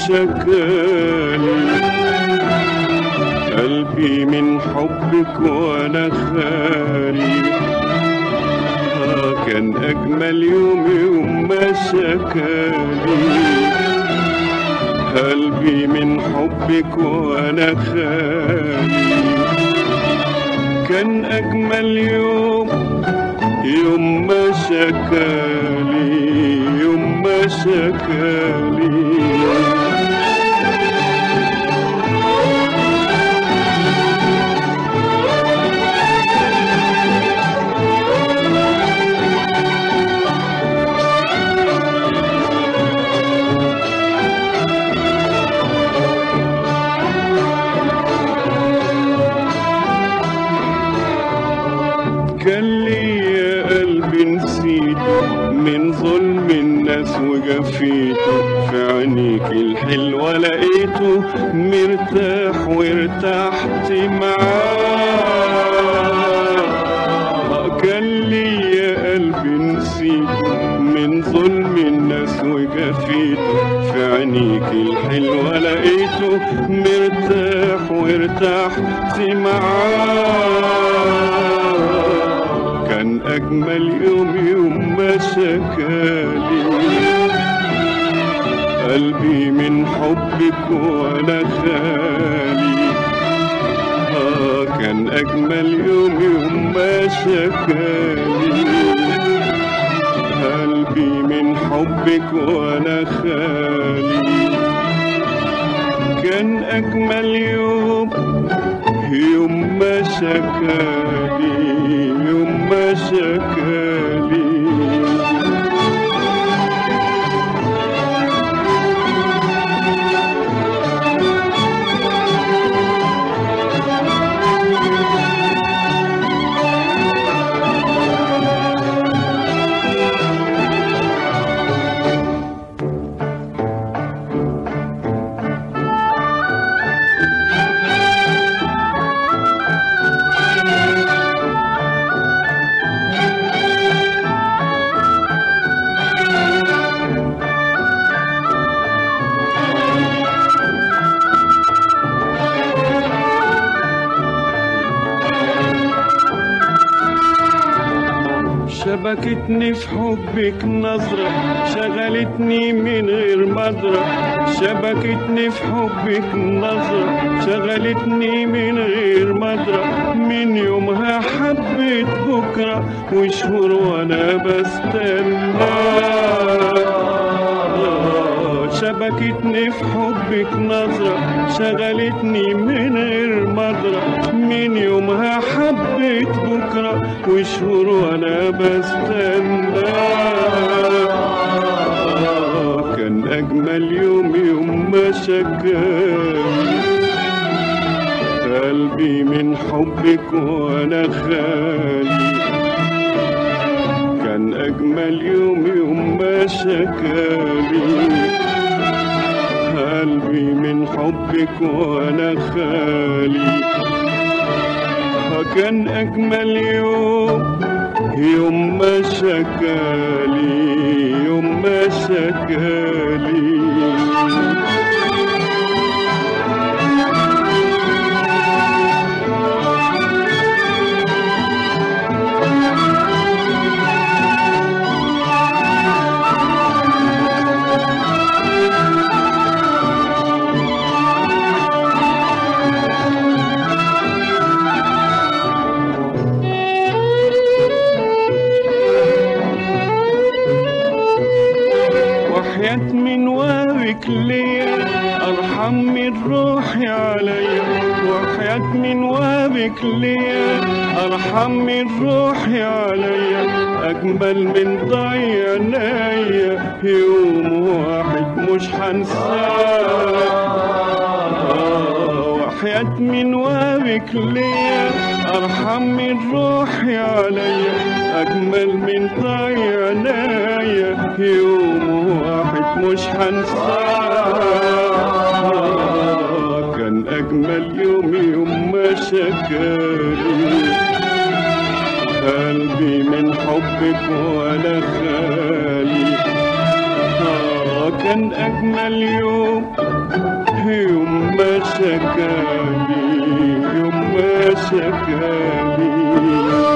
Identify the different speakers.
Speaker 1: شكالي قلبي من حبك وانا خالي آه كان اجمل يوم يوم ما شكالي قلبي من حبك وانا خالي كان اجمل يوم يوم ما شكالي يوم ما شكالي كان لي قلبي نسيته من ظلم الناس وجفيته في عينيك الحلوة لقيته مرتاح وارتحت معاه كان لي قلبي نسيته من ظلم الناس وجفيته في عينيك الحلوة لقيته مرتاح وارتحت معاه كان أجمل يوم يوم ما شكالي قلبي من حبك وأنا خالي آه كان أجمل يوم يوم ما شكالي قلبي من حبك وأنا خالي كان أجمل يوم يوم ما شكالي يوم ما شكالي شبكتني في حبك نظرة شغلتني من غير مدرة شبكتني في حبك نظرة شغلتني من غير مدرة من يومها حبيت بكرة وشهور وانا بستنى شبكتني في حبك نظرة شغلتني من غير مدرة من يومها حبيت بكرة وشهور وانا بستنى كان أجمل يوم يوم ما شكاني قلبي من حبك وانا خالي كان أجمل يوم يوم ما شكالي قلبي من حبك وانا خالي كان اجمل يوم يوم ما شكالي يوم ما شكالي وحياة من وابك ليا أرحم من روحي عليا وحياة من وابك ليا أرحم من روحي عليا أجمل من ضيع عينيا يوم واحد مش هنساه وحياة من وابك ليا أرحم من روحي عليا أجمل من ضيع عينيا يوم واحد مش هنساه كان أجمل يوم يوم ما شكالي قلبي من حبك وأنا خالي آه آه كان أجمل يوم يوم ما شكالي يوم ما شكالي